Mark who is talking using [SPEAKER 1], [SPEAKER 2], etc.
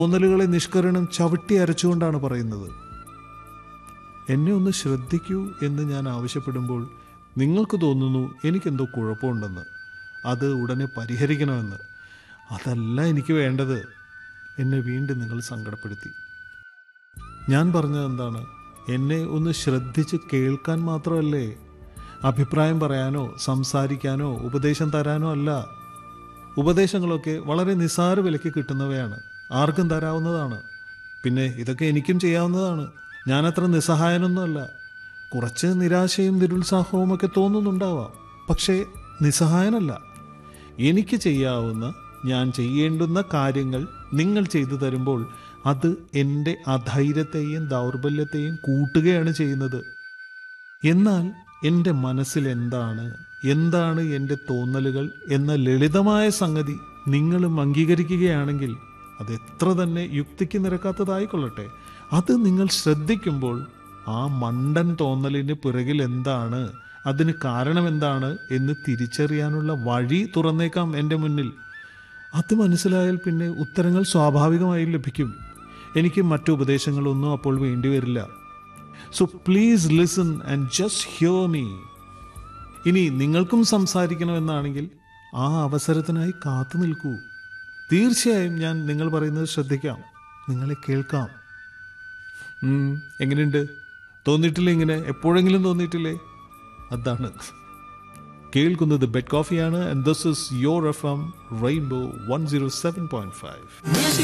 [SPEAKER 1] തോന്നലുകളെ നിഷ്കരണം ചവിട്ടി അരച്ചുകൊണ്ടാണ് പറയുന്നത് എന്നെ ഒന്ന് ശ്രദ്ധിക്കൂ എന്ന് ഞാൻ ആവശ്യപ്പെടുമ്പോൾ നിങ്ങൾക്ക് തോന്നുന്നു എനിക്കെന്തോ കുഴപ്പമുണ്ടെന്ന് അത് ഉടനെ പരിഹരിക്കണമെന്ന് അതല്ല എനിക്ക് വേണ്ടത് എന്നെ വീണ്ടും നിങ്ങൾ സങ്കടപ്പെടുത്തി ഞാൻ പറഞ്ഞത് എന്താണ് എന്നെ ഒന്ന് ശ്രദ്ധിച്ച് കേൾക്കാൻ മാത്രമല്ലേ അഭിപ്രായം പറയാനോ സംസാരിക്കാനോ ഉപദേശം തരാനോ അല്ല ഉപദേശങ്ങളൊക്കെ വളരെ നിസ്സാര വിലയ്ക്ക് കിട്ടുന്നവയാണ് ആർക്കും തരാവുന്നതാണ് പിന്നെ ഇതൊക്കെ എനിക്കും ചെയ്യാവുന്നതാണ് ഞാനത്ര നിസ്സഹായനൊന്നുമല്ല കുറച്ച് നിരാശയും നിരുത്സാഹവും ഒക്കെ തോന്നുന്നുണ്ടാവാം പക്ഷേ നിസ്സഹായനല്ല എനിക്ക് ചെയ്യാവുന്ന ഞാൻ ചെയ്യേണ്ടുന്ന കാര്യങ്ങൾ നിങ്ങൾ ചെയ്തു തരുമ്പോൾ അത് എൻ്റെ അധൈര്യത്തെയും ദൗർബല്യത്തെയും കൂട്ടുകയാണ് ചെയ്യുന്നത് എന്നാൽ എൻ്റെ മനസ്സിൽ എന്താണ് എന്താണ് എൻ്റെ തോന്നലുകൾ എന്ന ലളിതമായ സംഗതി നിങ്ങളും അംഗീകരിക്കുകയാണെങ്കിൽ അത് എത്ര തന്നെ യുക്തിക്ക് നിരക്കാത്തതായിക്കൊള്ളട്ടെ അത് നിങ്ങൾ ശ്രദ്ധിക്കുമ്പോൾ ആ മണ്ടൻ തോന്നലിന് പിറകിൽ എന്താണ് അതിന് കാരണം എന്താണ് എന്ന് തിരിച്ചറിയാനുള്ള വഴി തുറന്നേക്കാം എൻ്റെ മുന്നിൽ അത് മനസ്സിലായാൽ പിന്നെ ഉത്തരങ്ങൾ സ്വാഭാവികമായി ലഭിക്കും എനിക്ക് മറ്റു ഉപദേശങ്ങളൊന്നും അപ്പോൾ വേണ്ടി വരില്ല so please listen and just hear me ഇനി നിങ്ങൾക്കും സംസാരിക്കണമെന്നാണെങ്കിൽ ആ അവസരത്തിനായി കാത്തു നിൽക്കൂ തീർച്ചയായും ഞാൻ നിങ്ങൾ പറയുന്നത് ശ്രദ്ധിക്കാം നിങ്ങളെ കേൾക്കാം ഉം, എങ്ങനെയുണ്ട് തോന്നിയിട്ടില്ലേ ഇങ്ങനെ എപ്പോഴെങ്കിലും തോന്നിയിട്ടില്ലേ അതാണ് കേൾക്കുന്നത് ബെഡ് കോഫിയാണ് and this is your F M Rainbow one zero seven point five